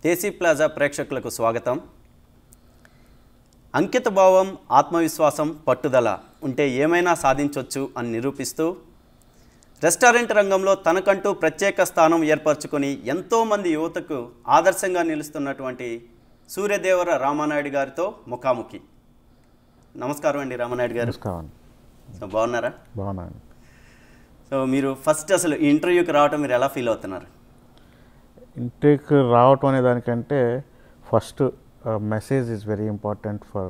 దేశీ plaza ప్రేక్షకులకు స్వాగతం అంకిత భావం ఆత్మవిశ్వాసం పట్టుదల ఉంటే ఏమైనా సాధించవచ్చు అని నిరూపిస్తూ రెస్టారెంట్ రంగంలో తనకంటూ ప్రత్యేక స్థానం ఏర్పరచుకొని ఎంతోమంది యువతకు ఆదర్శంగా నిలుస్తున్నటువంటి సూర్యదేవర రామానాయుడు గారితో ముఖాముఖి నమస్కారం అండి రామానాయుడు గారు నమస్కారం సో బాగున్నారా బాగున్నాను సో మీరు ఫస్ట్ అసలు ఈ ఇంటర్వ్యూకి రావటం మీరు ఎలా ఫీల్ అవుతున్నారు ఇంటికి రావటం అనే దానికంటే first message is very important for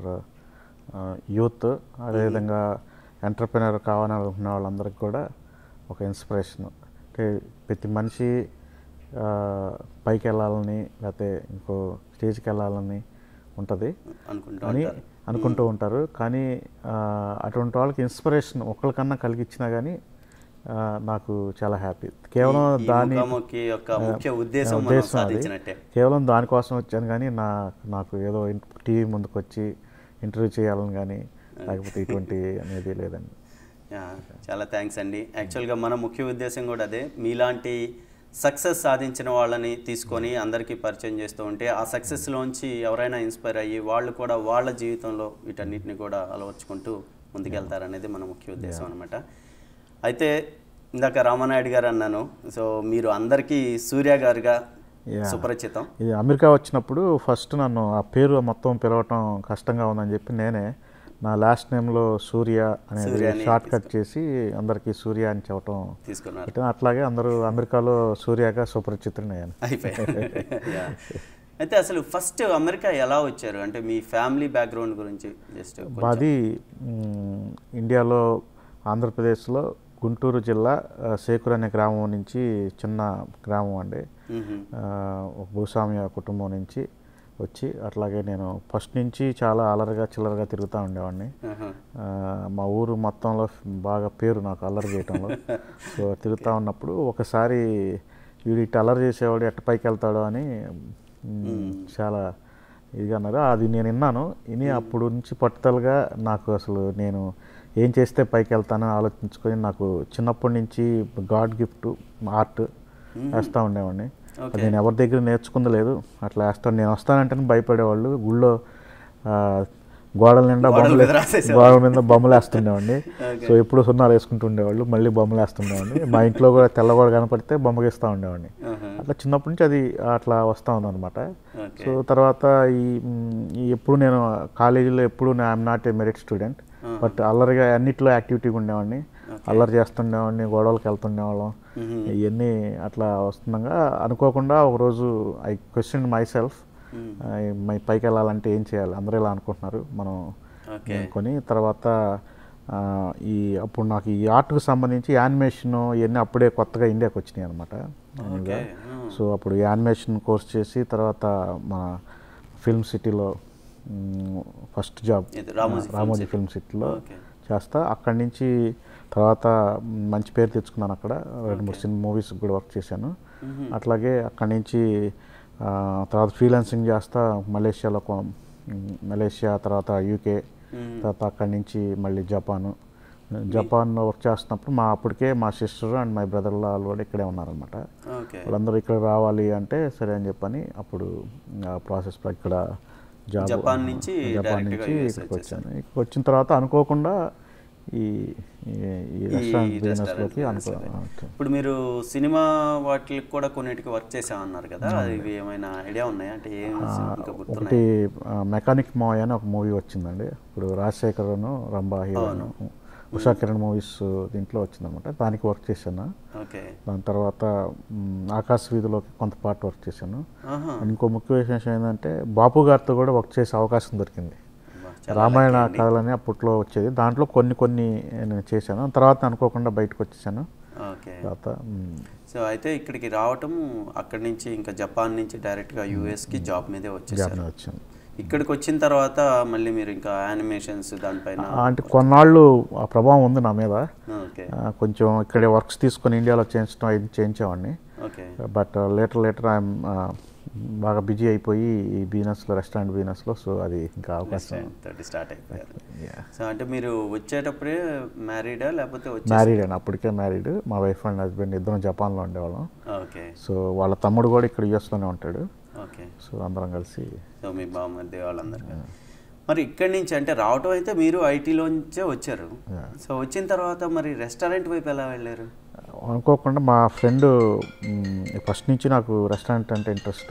youth అదేవిధంగా ఎంటర్ప్రినర్ కావాలనుకున్న వాళ్ళందరికీ కూడా ఒక ఇన్స్పిరేషన్ అంటే ప్రతి మనిషి ఆ, పైకి వెళ్ళాలని లేకపోతే ఇంకో స్టేజ్కి వెళ్ళాలని ఉంటుంది అనుకుంటూ అని ఉంటారు అనుకుంటూ ఉంటారు కానీ ఆ, అటువంటి వాళ్ళకి ఇన్స్పిరేషన్ ఒకరికన్నా కలిగించినా కానీ ఆ, నాకు చాలా హ్యాపీ కేవలం ఈ దాని ముఖాముఖి యొక్క ముఖ్య ఉద్దేశం మనం ఉద్దేశం అది. సాధించినట్టే కేవలం దానికోసం వచ్చాను కానీ నా నాకు ఏదో టీవీ ముందుకు వచ్చి ఇంటర్వ్యూ చేయాలని కానీ లేకపోతే ఇటువంటి అనేది లేదండి యా, చాలా థ్యాంక్స్ అండి యాక్చువల్గా మన ముఖ్య ఉద్దేశం కూడా అదే మీలాంటి సక్సెస్ సాధించిన వాళ్ళని తీసుకొని అందరికీ పరిచయం చేస్తూ ఉంటే ఆ సక్సెస్లోంచి ఎవరైనా ఇన్స్పైర్ అయ్యి వాళ్ళు కూడా వాళ్ళ జీవితంలో వీటన్నిటిని కూడా అలవర్చుకుంటూ ముందుకెళ్తారనేది మన ముఖ్య ఉద్దేశం అనమాట అయితే ఇందాక రామానాయుడు గారు అన్నాను సో మీరు అందరికీ సూర్య గారుగా Yeah. సుపరిచితం ఇది అమెరికా వచ్చినప్పుడు ఫస్ట్ నన్ను ఆ పేరు మొత్తం పిలవటం కష్టంగా ఉందని చెప్పి నేనే నా లాస్ట్ నేమ్లో సూర్య అనేది సూర్య అని షార్ట్ కట్ చేసి అందరికీ సూర్య అని చెప్పటం తీసుకున్నారు అంటే అట్లాగే అందరూ అమెరికాలో సూర్యగా సుపరిచితుడిని అయ్యాను అయిపోయారు Yeah. అయితే అసలు ఫస్ట్ అమెరికా ఎలా వచ్చారు అంటే మీ ఫ్యామిలీ బ్యాక్గ్రౌండ్ గురించి జస్ట్ మాది మ్, ఇండియాలో ఆంధ్రప్రదేశ్లో గుంటూరు జిల్లా ఆ, సేకూరు అనే గ్రామం నుంచి చిన్న గ్రామం అండి ఆ, ఒక భూస్వామ్య కుటుంబం నుంచి వచ్చి అట్లాగే నేను ఫస్ట్ నుంచి చాలా అలరగా చిల్లరగా తిరుగుతూ ఉండేవాడిని ఆ, మా ఊరు మొత్తంలో బాగా పేరు నాకు అల్లరి చేయటంలో సో తిరుగుతూ ఉన్నప్పుడు ఒకసారి వీడు ఇటు అల్లరి చేసేవాడు ఎట్ట పైకి వెళ్తాడో అని మ్, చాలా ఇదిగా అన్నారు అది నేను విన్నాను విని అప్పుడు నుంచి పట్టుదలగా నాకు అసలు నేను ఏం చేస్తే పైకి వెళ్తానో ఆలోచించుకొని నాకు చిన్నప్పటి నుంచి గాడ్ గిఫ్ట్ ఆర్ట్ వేస్తూ ఉండేవాడిని అది నేను ఎవరి దగ్గర నేర్చుకుంది లేదు అట్లా వేస్తాను నేను వస్తానంటే భయపడేవాళ్ళు గుళ్ళో ఆ, గోడల నిండా గోడల బొమ్మలు మీద రాసేసేవాళ్ళు. గోడల మీద బొమ్మలు వేస్తుండేవాడిని సో ఎప్పుడు సున్నాలు వేసుకుంటూ ఉండేవాళ్ళు మళ్ళీ బొమ్మలు వేస్తుండేవాడిని మా ఇంట్లో కూడా తెల్లగోడ కనపడితే బొమ్మ గీస్తూ ఉండేవాడిని అట్లా చిన్నప్పటి నుంచి అది అట్లా వస్తూ ఉందన్నమాట ఓకే సో తర్వాత ఈ మ్, ఈ ఎప్పుడు నేను కాలేజీలో ఎప్పుడు I'm not a merit student but అల్లరిగా అన్నిట్లో యాక్టివిటీగా ఉండేవాడిని అల్లరి చేస్తుండేవాడిని గొడవలకు వెళ్తుండేవాళ్ళం ఇవన్నీ అట్లా వస్తుండగా అనుకోకుండా ఒకరోజు I question myself my పైకి వెళ్ళాలంటే ఏం చేయాలి అందరూ ఇలా అనుకుంటున్నారు మనం ఓకే కొని తర్వాత ఆ, ఈ అప్పుడు నాకు ఈ ఆర్ట్కి సంబంధించి యానిమేషన్ ఇవన్నీ అప్పుడే కొత్తగా ఇండియాకి వచ్చినాయి అనమాట ఓకే సో అప్పుడు యానిమేషన్ కోర్స్ చేసి తర్వాత మన ఫిల్మ్ సిటీలో ఫస్ట్ జాబ్ ఇది రామోజీ Film రామోజీ City. ఫిల్మ్ సిటీలో ఓకే చేస్తా అక్కడి నుంచి తర్వాత మ్, మంచి పేరు తెచ్చుకున్నాను అక్కడ రెండు మూడు సినిమా మూవీస్ కూడా వర్క్ చేశాను అట్లాగే అక్కడి నుంచి ఆ, తర్వాత ఫ్రీలాన్సింగ్ చేస్తా మలేషియాలో కొ- మ్, మలేషియా తర్వాత యూకే తర్వాత అక్కడి నుంచి మళ్ళీ జపాను జపాన్లో వర్క్ చేస్తున్నప్పుడు మా అప్పటికే మా సిస్టర్ అండ్ మై బ్రదర్ వాళ్ళు కూడా ఇక్కడే ఉన్నారనమాట ఓకే వాళ్ళందరూ ఇక్కడ రావాలి అంటే సరే అని చెప్పని అప్పుడు ఆ ప్రాసెస్ ఇక్కడ జాబ్ జపాన్ నుంచి జపాన్ direct గా నుంచి US ఇక్కడికి వచ్చాను ఇక్కడికి వచ్చిన తర్వాత అనుకోకుండా ఈ ఈ- ఈ రెస్టారెంట్ బిజినెస్లోకి అనుకో ఇప్పుడు మీరు సినిమా వాటికి కూడా కొన్నిటికి వర్క్ చేసామన్నారు కదా ఇవి ఏమైనా ఐడియా ఉన్నాయా అంటే ఏం ఇంకా ఒకటి గుర్తున్నాయి మెకానిక్ మాయ్ అని ఒక మూవీ వచ్చిందండి ఇప్పుడు రాజశేఖర్ను రంభా హీరోను ఉషా కిరణ్ మూవీస్ దీంట్లో వచ్చిందనమాట దానికి వర్క్ చేశాను ఓకే దాని తర్వాత మ్, ఆకాశ వీధిలోకి కొంత పార్ట్ వర్క్ చేశాను ఆహా ఇంకో ముఖ్య విశేషం ఏంటంటే బాపు గారితో కూడా వర్క్ చేసే అవకాశం దొరికింది అబ్బా, చాలా రామాయణ lucky అండి. కథలని అప్పట్లో వచ్చేది దాంట్లో కొన్ని కొన్ని నేను చేశాను తర్వాత అనుకోకుండా బయటకు వచ్చేసాను ఓకే తర్వాత మ్, సో అయితే ఇక్కడికి రావటం అక్కడి నుంచి ఇంకా జపాన్ నుంచి డైరెక్ట్గా యూఎస్కి జాబ్ మీదే వచ్చేసారు జాబ్ని వచ్చాను ఇక్కడికి వచ్చిన తర్వాత మళ్ళీ మీరు ఇంకా యానిమేషన్స్ దానిపైన ఆ, అంటే కొన్నాళ్ళు ఆ ప్రభావం ఉంది నా మీద ఓకే ఆ, కొంచెం ఇక్కడే వర్క్స్ తీసుకొని ఇండియాలో చేయించడం ఇది చేయించేవాడిని okay but later later I'm బాగా బిజీ అయిపోయి ఈ బిజినెస్లో రెస్టారెంట్ బిజినెస్లో సో అది ఇంకా అవకాశం తోటి స్టార్ట్ అయిపోయారు సో అంటే మీరు వచ్చేటప్పుడే మ్యారీడా లేకపోతే వచ్చే మ్యారీడ్ అండి అప్పటికే మ్యారీడ్ మా వైఫ్ అండ్ హస్బెండ్ ఇద్దరం జపాన్లో ఉండేవాళ్ళం ఓకే సో వాళ్ళ తమ్ముడు కూడా ఇక్కడ యూఎస్లోనే ఉంటాడు ఓకే ఓకే సో అందరం కలిసి సో మీ బామ్మర్ది వాళ్ళందరూ కదా. మరి ఇక్కడి నుంచి అంటే రావటం అయితే మీరు ఐటీలోంచే వచ్చారు Yeah. సో వచ్చిన తర్వాత మరి రెస్టారెంట్ వైపు ఎలా వెళ్ళారు అనుకోకుండా మా ఫ్రెండ్ ఫస్ట్ నుంచి నాకు రెస్టారెంట్ అంటే ఇంట్రెస్ట్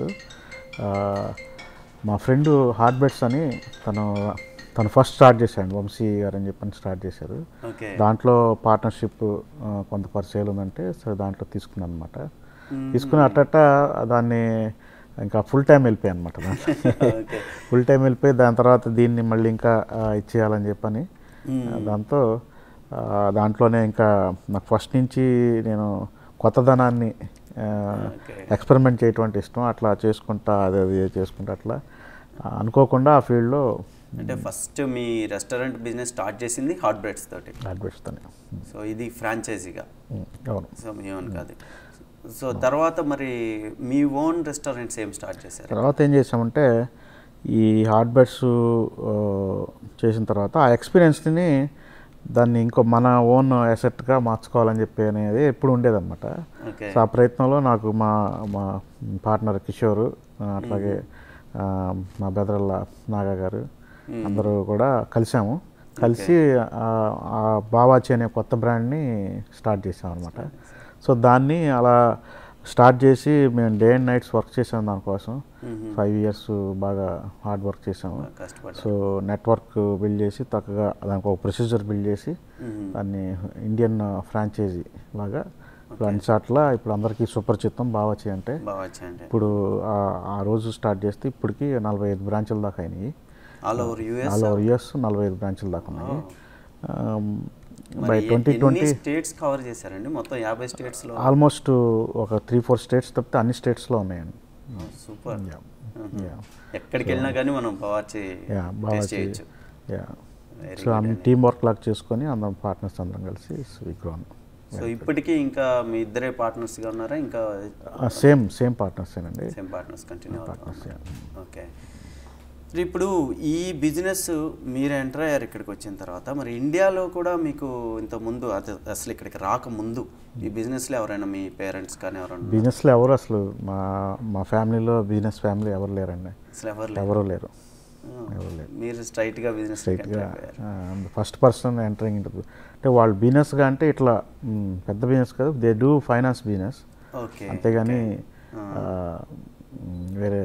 మా ఫ్రెండ్ హార్ట్ బెడ్స్ అని తను తను ఫస్ట్ స్టార్ట్ చేశాడు వంశీ గారు అని చెప్పని స్టార్ట్ చేశారు ఓకే దాంట్లో పార్ట్నర్షిప్ కొంత పరిచయాలు ఉందంటే సరే దాంట్లో తీసుకున్నాను అనమాట తీసుకుని అట్టట దాన్ని ఇంకా ఫుల్ టైం వెళ్ళిపోయాయి అనమాట దాంట్లో ఓకే ఫుల్ టైం వెళ్ళిపోయి దాని తర్వాత దీన్ని మళ్ళీ ఇంకా ఆ, ఇచ్చేయాలని చెప్పని మ్మ్. దాంతో ఆ, దాంట్లోనే ఇంకా నాకు ఫస్ట్ నుంచి నేను కొత్తదనాన్ని ఓకే ఎక్స్పెరిమెంట్ చేయటం అంటే ఇష్టం అట్లా చేసుకుంటా అదే అది చేసుకుంటా అట్లా ఆ, అనుకోకుండా ఆ ఫీల్డ్లో అంటే ఫస్ట్ మీ రెస్టారెంట్ బిజినెస్ స్టార్ట్ చేసింది హాట్ బ్రెడ్స్ తోటి అడ్వెట్స్తాను సో ఇది ఫ్రాంచైజీగా అవును సో మీ ఓన్ కాదు సో తర్వాత మరి మీ ఓన్ రెస్టారెంట్స్ ఏం స్టార్ట్ చేశారు తర్వాత ఏం చేసామంటే ఈ హార్డ్ బెడ్స్ చేసిన తర్వాత ఆ ఎక్స్పీరియన్స్ని దాన్ని ఇంకో మన ఓన్ అసెట్గా మార్చుకోవాలని చెప్పి అనేది ఎప్పుడు ఉండేదన్నమాట ఓకే సో ఆ ప్రయత్నంలో నాకు మా మా పార్ట్నర్ కిషోర్ ఆ, అట్లాగే ఆ, మా బెదరల్ల నాగా గారు అందరూ కూడా కలిసాము కలిసి ఆ, ఆ బావాచి అనే కొత్త బ్రాండ్ని స్టార్ట్ చేసాం అనమాట సో దాన్ని అలా స్టార్ట్ చేసి మేము డే అండ్ నైట్స్ వర్క్ చేసాం దానికోసం ఫైవ్ ఇయర్స్ బాగా హార్డ్ వర్క్ చేసాము కష్టపడ్డారు సో నెట్వర్క్ బిల్డ్ చేసి చక్కగా దానికి ఒక ప్రొసీజర్ బిల్డ్ చేసి మ్మ్. దాన్ని ఇండియన్ ఫ్రాంచైజీ లాగా ఇప్పుడు అన్ని చోట్ల ఇప్పుడు అందరికీ సుపరిచితం బావచ్చి అంటే బాగా వచ్చాయండి ఇప్పుడు ఆ- ఆ రోజు స్టార్ట్ చేస్తే ఇప్పటికి నలభై ఐదు బ్రాంచుల దాకా అయినాయి all over US all over US నలభై ఐదు బ్రాంచుల దాకా ఉన్నాయి బై ట్వంటీ ఎన్ని ట్వంటీ స్టేట్స్ కవర్ చేశారండి మొత్తం యాభై స్టేట్స్ లో ఆల్మోస్ట్ ఒక త్రీ ఫోర్ స్టేట్స్ తప్పితే అన్ని స్టేట్స్లో ఉన్నాయండి సూపర్ Yeah. ఎక్కడికి వెళ్ళినా కానీ మనం పవార్చి యా టేస్ట్ బావచ్చి చేయొచ్చు యా Very సో అన్ని టీమ్ వర్క్ లాగా చేసుకొని అందరం పార్ట్నర్స్ అందరం కలిసి గ్రోన్ సో ఇప్పటికీ ఇంకా మీ ఇద్దరే partners గా ఉన్నారా ఇంకా సేమ్ సేమ్ పార్ట్నర్స్ ఏనండి same partners continue partners okay మరి ఇప్పుడు ఈ బిజినెస్ మీరు ఎంటర్ అయ్యారు ఇక్కడికి వచ్చిన తర్వాత మరి ఇండియాలో కూడా మీకు ఇంత ముందు అది అసలు ఇక్కడికి రాకముందు ఈ బిజినెస్లో ఎవరైనా మీ పేరెంట్స్ కానీ ఎవరైనా బిజినెస్లో ఎవరు అసలు మా మా ఫ్యామిలీలో బిజినెస్ ఫ్యామిలీ ఎవరు లేరండి అసలు ఎవరు లేరు ఎవరు లేరు ఆ, ఎవరు లేరు మీరు స్ట్రైట్గా బిజినెస్ స్ట్రైట్గా ఫస్ట్ పర్సన్ ఎంటరింగ్ ఇంటర్ అంటే వాళ్ళు బిజినెస్గా అంటే ఇట్లా మ్, పెద్ద బిజినెస్ కాదు they do finance business okay అంతేగాని ఆ, మ్, వేరే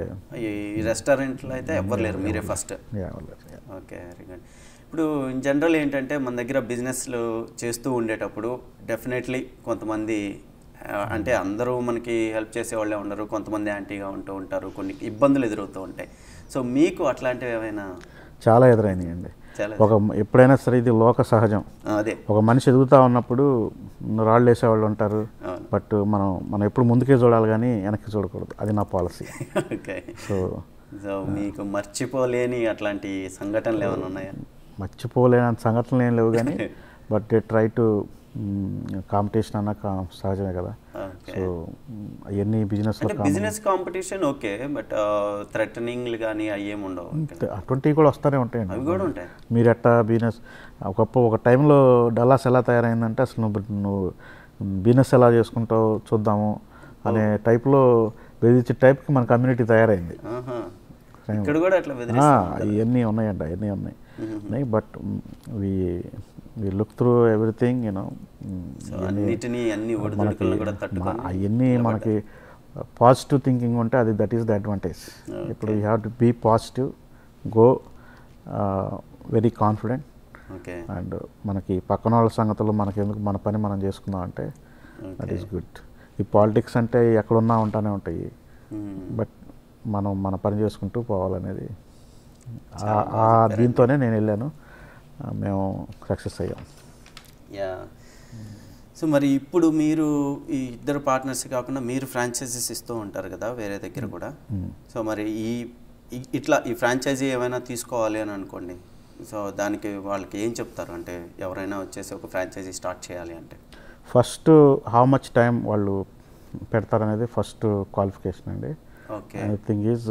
ఈ రెస్టారెంట్లో అయితే ఎవరు లేరు మీరే ఫస్ట్ యా, ఎవరు లేరు. యా. ఓకే వెరీ గుడ్ ఇప్పుడు ఇన్ జనరల్ ఏంటంటే మన దగ్గర బిజినెస్లు చేస్తూ ఉండేటప్పుడు డెఫినెట్లీ కొంతమంది ఆ, అంటే అందరూ మనకి హెల్ప్ చేసే వాళ్ళే ఉండరు కొంతమంది యాంటీగా ఉంటూ ఉంటారు కొన్ని ఇబ్బందులు ఎదురవుతూ ఉంటాయి సో మీకు అట్లాంటివి ఏమైనా చాలా ఎదురైనాయండి చాలా ఒక ఎప్పుడైనా సరే ఇది లోక సహజం ఆ, అదే ఒక మనిషి ఎదుగుతూ ఉన్నప్పుడు రాళ్ళు వేసేవాళ్ళు ఉంటారు అవును బట్ మనం మనం ఎప్పుడు ముందుకే చూడాలి కానీ వెనక్కి చూడకూడదు అది నా పాలసీ ఓకే సో సో మీకు మర్చిపోలేని అట్లాంటి సంఘటనలు ఏమైనా ఉన్నాయా మర్చిపోలేనంత సంఘటనలు ఏం లేవు కానీ బట్ ట్రై టు కాంపిటీషన్ అన్న కా- సహజమే కదా ఓకే సో అవన్నీ బిజినెస్లో అంటే బిజినెస్ కాంపిటీషన్ ఓకే బట్ థ్రెటనింగ్లు కానీ అవి ఏమి ఉండవు అటువంటివి కూడా వస్తూనే ఉంటాయండి అవి కూడా ఉంటాయి మీరు ఎట్టా బిజినెస్ ఒకప్పుడు ఒక టైంలో డల్లాస్ ఎలా తయారైందంటే అసలు నువ్వు నువ్వు బిజినెస్ ఎలా చేసుకుంటావు చూద్దాము అనే టైప్లో బెదిరించే టైప్కి మన కమ్యూనిటీ తయారైంది ఆహా. ఇక్కడ కూడా అట్లా ఆ, బెదిరిస్తారు ఇవన్నీ ఉన్నాయండి అవన్నీ ఉన్నాయి ఉన్నాయి but we we look through everything you know so అన్నిటినీ అన్ని ఒడిదుడుకులను కూడా తట్టుకొని అవన్నీ మనకి పాజిటివ్ థింకింగ్ ఉంటే అది దట్ ఈస్ ద అడ్వాంటేజ్ ఇప్పుడు you have to be positive go very confident okay and మనకి పక్కన వాళ్ళ సంగతులు మనకి ఎందుకు మన పని మనం చేసుకుందాం అంటే దట్ ఈస్ గుడ్ ఈ పాలిటిక్స్ అంటే ఎక్కడున్నా ఉంటానే ఉంటాయి బట్ మనం మన పని చేసుకుంటూ పోవాలనేది ఆ- ఆ దీంతోనే నేను వెళ్ళాను ఆ, మేము సక్సెస్ అయ్యాం యా సో మరి ఇప్పుడు మీరు ఈ ఇద్దరు పార్ట్నర్స్ కాకుండా మీరు ఫ్రాంచైజీస్ ఇస్తూ ఉంటారు కదా వేరే దగ్గర కూడా సో మరి ఈ ఈ- ఇట్లా ఈ ఫ్రాంచైజీ ఏమైనా తీసుకోవాలి అని అనుకోండి సో దానికి వాళ్ళకి ఏం చెప్తారు అంటే ఎవరైనా వచ్చేసి ఒక ఫ్రాంచైజీ స్టార్ట్ చేయాలి అంటే ఫస్ట్ హౌ మచ్ టైం వాళ్ళు పెడతారనేది ఫస్ట్ క్వాలిఫికేషన్ అండి ఓకే థింగ్ ఈజ్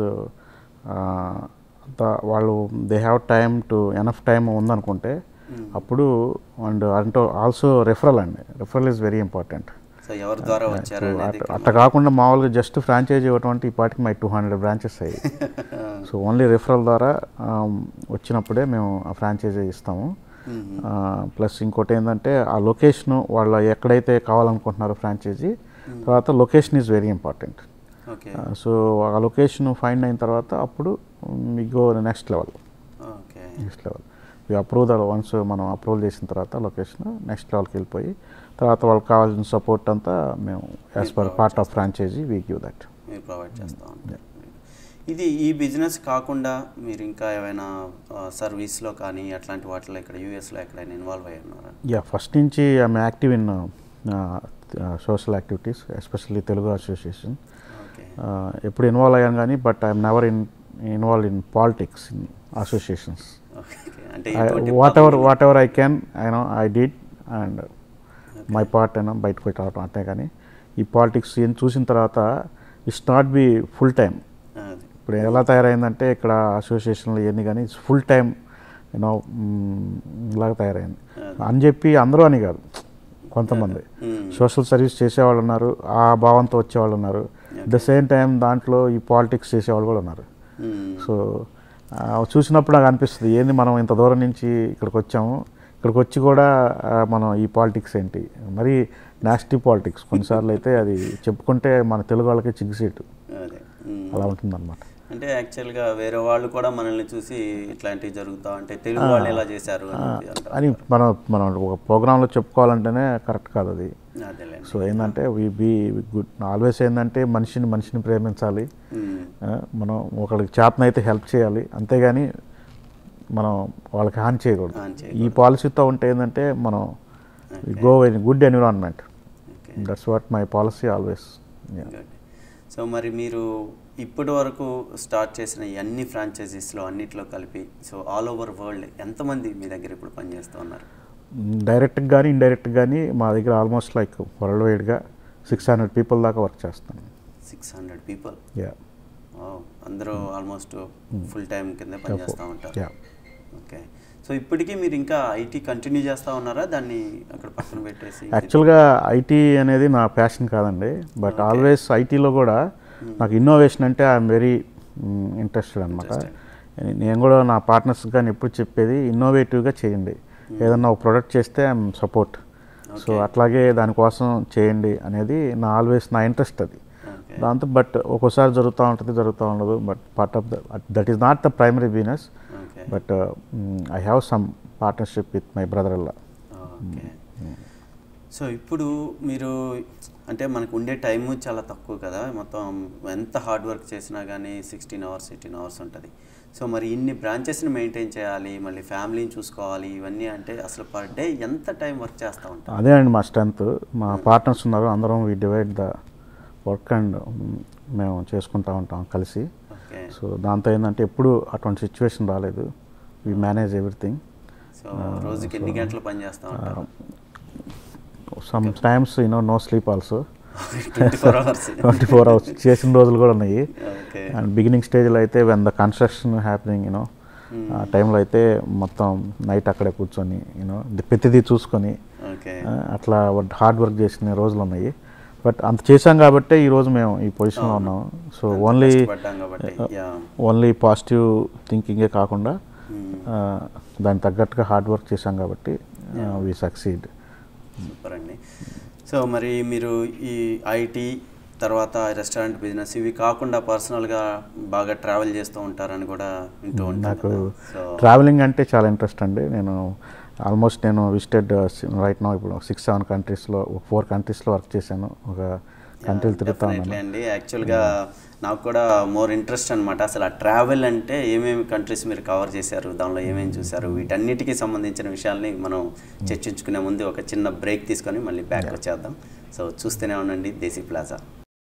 వాళ్ళు they have time to enough time ఉందనుకుంటే అప్పుడు అండ్ అంటే ఆల్సో రెఫరల్ అండి referral is very important so ఎవరి ద్వారా వచ్చారు అనేది అట్ట- అట్ట కాకుండా మామూలుగా జస్ట్ ఫ్రాంచైజీ ఇవ్వటం అంటే ఇప్పటికి మై టూ హండ్రెడ్ బ్రాంచెస్ అయ్యాయి సో ఓన్లీ రిఫరల్ ద్వారా ఆమ్, వచ్చినప్పుడే మేము ఆ ఫ్రాంచైజీ ఇస్తాము ప్లస్ ఇంకోటి ఏంటంటే ఆ లొకేషన్ వాళ్ళ ఎక్కడైతే కావాలనుకుంటున్నారో ఫ్రాంచైజీ తర్వాత location is very important okay so ఆ లొకేషన్ ఫైండ్ అయిన తర్వాత అప్పుడు మీ go next level okay next level we approve the once మనం అప్రూవల్ చేసిన తర్వాత లొకేషన్ నెక్స్ట్ లెవెల్కి వెళ్ళిపోయి తర్వాత వాళ్ళకి కావాల్సిన సపోర్ట్ అంతా మేము as per part of franchisee we give that మీరు ప్రొవైడ్ చేస్తూ ఉంటారు ఇది ఈ బిజినెస్ కాకుండా మీరు ఇంకా ఏమైనా సర్వీస్లో కానీ అట్లాంటి వాటిలో ఇక్కడ యూఎస్లో ఎక్కడైనా ఇన్వాల్వ్ అయ్యి ఉన్నారా యా ఫస్ట్ నుంచి I'm active in social activities especially Telugu association okay ఎప్పుడు ఇన్వాల్వ్ అయ్యాను కానీ but I'm never in involve in politics in associations okay అంటే ఎటువంటి whatever whatever I can I know I did and my part అయినా బయటకు పెట్టి రావడం అంతే కానీ ఈ పాలిటిక్స్ ఏం చూసిన తర్వాత it's not be full time అది ఇప్పుడు ఎలా తయారైందంటే ఇక్కడ అసోసియేషన్లు ఇవన్నీ కానీ ఫుల్ టైం యూనో ఇలాగ తయారైంది అని చెప్పి అందరూ అని కాదు కొంతమంది మ్మ్. సోషల్ సర్వీస్ చేసేవాళ్ళు ఉన్నారు ఆ భావంతో వచ్చేవాళ్ళు ఉన్నారు ద సేమ్ టైం దాంట్లో ఈ పాలిటిక్స్ చేసేవాళ్ళు కూడా ఉన్నారు మ్మ్. సో ఆ, చూసినప్పుడు నాకు అనిపిస్తుంది ఏంది మనం ఇంత దూరం నుంచి ఇక్కడికి వచ్చాము ఇక్కడికి వచ్చి కూడా ఆ, మనం ఈ పాలిటిక్స్ ఏంటి మరి నాస్టీ పాలిటిక్స్ కొన్నిసార్లు అయితే అది చెప్పుకుంటే మన తెలుగు వాళ్ళకి చిగ్గుసీటు అదే మ్మ్. అలా ఉంటుందన్నమాట అంటే యాక్చువల్గా వేరే వాళ్ళు కూడా మనల్ని చూసి ఇట్లాంటివి జరుగుతా అంటే తెలుగు వాళ్ళు ఎలా చేశారు అని చెప్పి అంటారు. అని మనం మనం ఒక ప్రోగ్రాంలో చెప్పుకోవాలంటేనే కరెక్ట్ కాదు అది అదేలేండి సో ఏంటంటే వి బీ గుడ్ ఆల్వేస్ ఏంటంటే మనిషిని మనిషిని ప్రేమించాలి మ్మ్. ఆ, మనం ఒకరికి చేతనైతే హెల్ప్ చేయాలి అంతేగాని మనం వాళ్ళకి హాని చేయకూడదు హాని ఈ పాలసీతో ఉంటే ఏంటంటే మనం go in good environment okay that's what my policy always good so మరి మీరు ఇప్పటి వరకు స్టార్ట్ చేసిన ఈ అన్ని ఫ్రాంచైజీస్లో అన్నిట్లో కలిపి సో ఆల్ ఓవర్ వరల్డ్ ఎంతమంది మీ దగ్గర ఇప్పుడు పనిచేస్తూ ఉన్నారు డైరెక్ట్గా కానీ ఇండైరెక్ట్గా కానీ మా దగ్గర ఆల్మోస్ట్ లైక్ వరల్డ్ వైడ్గా సిక్స్ హండ్రెడ్ పీపుల్ దాకా వర్క్ చేస్తాను సిక్స్ హండ్రెడ్ పీపుల్ యా అందరూ ఆల్మోస్ట్ ఫుల్ టైం కింద పనిచేస్తూ ఉంటారు యా ఓకే సో ఇప్పటికీ మీరు ఇంకా ఐటీ కంటిన్యూ చేస్తూ ఉన్నారా దాన్ని అక్కడ పక్కన పెట్టేసి యాక్చువల్గా ఐటీ అనేది నా ప్యాషన్ కాదండి బట్ ఆల్వేస్ ఐటీలో కూడా నాకు ఇన్నోవేషన్ అంటే ఐఎమ్ వెరీ ఇంట్రెస్టెడ్ అనమాట నేను కూడా నా పార్ట్నర్స్ కానీ ఎప్పుడు చెప్పేది ఇన్నోవేటివ్గా చేయండి ఏదన్నా ఒక ప్రొడక్ట్ చేస్తే ఐఎమ్ సపోర్ట్ సో అట్లాగే దానికోసం చేయండి అనేది నా ఆల్వేస్ నా ఇంట్రెస్ట్ అది ఓకే దాంతో బట్ ఒక్కోసారి జరుగుతూ ఉంటుంది జరుగుతూ ఉండదు but part of the that is not the primary business okay but I have some partnership with my brother అల్లా ఓకే సో ఇప్పుడు మీరు అంటే మనకు ఉండే టైము చాలా తక్కువ కదా మొత్తం ఎంత హార్డ్ వర్క్ చేసినా కానీ సిక్స్టీన్ అవర్స్ ఎయిటీన్ అవర్స్ ఉంటుంది సో మరి ఇన్ని బ్రాంచెస్ని మెయింటైన్ చేయాలి మళ్ళీ ఫ్యామిలీని చూసుకోవాలి ఇవన్నీ అంటే అసలు పర్ డే ఎంత టైం వర్క్ చేస్తూ ఉంటాం అదే అండి మా స్ట్రెంత్ మా పార్ట్నర్స్ ఉన్నారు అందరం we divide the work and మేము చేసుకుంటూ ఉంటాం కలిసి ఓకే సో దాంతో ఏంటంటే ఎప్పుడు అటువంటి సిచ్యువేషన్ రాలేదు వి మేనేజ్ ఎవ్రీథింగ్ సో రోజుకి ఎన్ని గంటలు పని చేస్తూ ఉంటారు sometimes you know no sleep also twenty four hours twenty four hours చేసిన రోజులు కూడా ఉన్నాయి ఓకే అండ్ బిగినింగ్ స్టేజ్లో అయితే when the construction happening you know ఆ టైంలో అయితే మొత్తం నైట్ అక్కడే కూర్చొని యూనో ప్రతిదీ చూసుకొని ఓకే ఆ, అట్లా హార్డ్ వర్క్ చేసిన రోజులు ఉన్నాయి బట్ అంత చేశాం కాబట్టే ఈరోజు మేము ఈ పొజిషన్లో ఉన్నాం సో ఓన్లీ పడ్డాం కాబట్టి యా ఓన్లీ పాజిటివ్ థింకింగే కాకుండా ఆ, దానికి తగ్గట్టుగా హార్డ్ వర్క్ చేశాం కాబట్టి వి సక్సీడ్ సూపర్ అండి సో మరి మీరు ఈ ఐటీ తర్వాత రెస్టారెంట్ బిజినెస్ ఇవి కాకుండా పర్సనల్గా బాగా ట్రావెల్ చేస్తూ ఉంటారని కూడా వింటూ ఉంటాను నాకు కదా. సో ట్రావెలింగ్ అంటే చాలా ఇంట్రెస్ట్ అండి నేను ఆల్మోస్ట్ నేను విజిటెడ్ రైట్ నో ఇప్పుడు సిక్స్ సెవెన్ కంట్రీస్లో ఫోర్ కంట్రీస్లో వర్క్ చేశాను ఒక కంట్రీలు తిరుగుతా డెఫినెట్లీ ఉన్నాను అండి యాక్చువల్గా నాకు కూడా మోర్ ఇంట్రెస్ట్ అనమాట అసలు ఆ ట్రావెల్ అంటే ఏమేమి కంట్రీస్ మీరు కవర్ చేశారు దానిలో ఏమేమి చూశారు వీటన్నిటికీ సంబంధించిన విషయాల్ని మనం చర్చించుకునే ముందు ఒక చిన్న బ్రేక్ తీసుకొని మళ్ళీ బ్యాక్ వచ్చేద్దాం సో చూస్తూనే ఉండండి దేశీ ప్లాజా